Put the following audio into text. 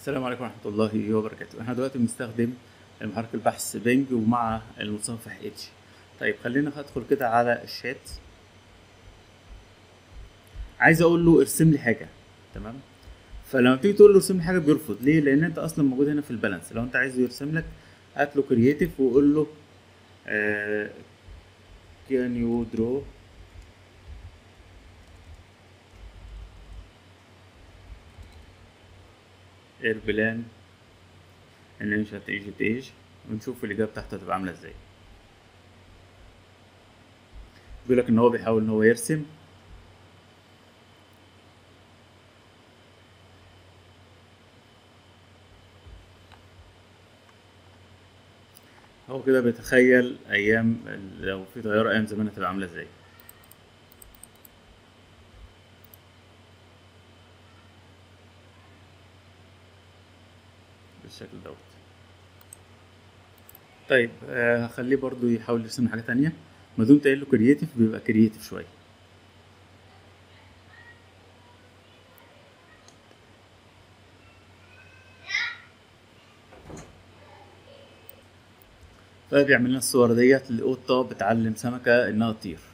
السلام عليكم ورحمة الله وبركاته احنا دلوقتي بنستخدم محرك البحث بينج ومع المتصفح اتش طيب خلينا هدخل كده على الشات عايز اقول له ارسم لي حاجة تمام فلما تيجي تقول له ارسم لي حاجة بيرفض ليه لان انت اصلا موجود هنا في البالانس لو انت عايزه يرسم لك هات له كرييتيف وقول له كان يو درو اير بلان انشات ايجيبت ايج ونشوف الاجابه بتاعته هتبقى عامله ازاي بيقول لك ان هو بيحاول ان هو يرسم هو كده بيتخيل ايام لو في طياره ايام زمان هتبقى عامله ازاي بالشكل دوت طيب آه، هخليه برضو يحاول يرسم حاجة تانية ما دمت قايل له كرييتيف بيبقى كرييتيف شوية فبيعمل لنا الصور ديت القطة بتعلم سمكة انها تطير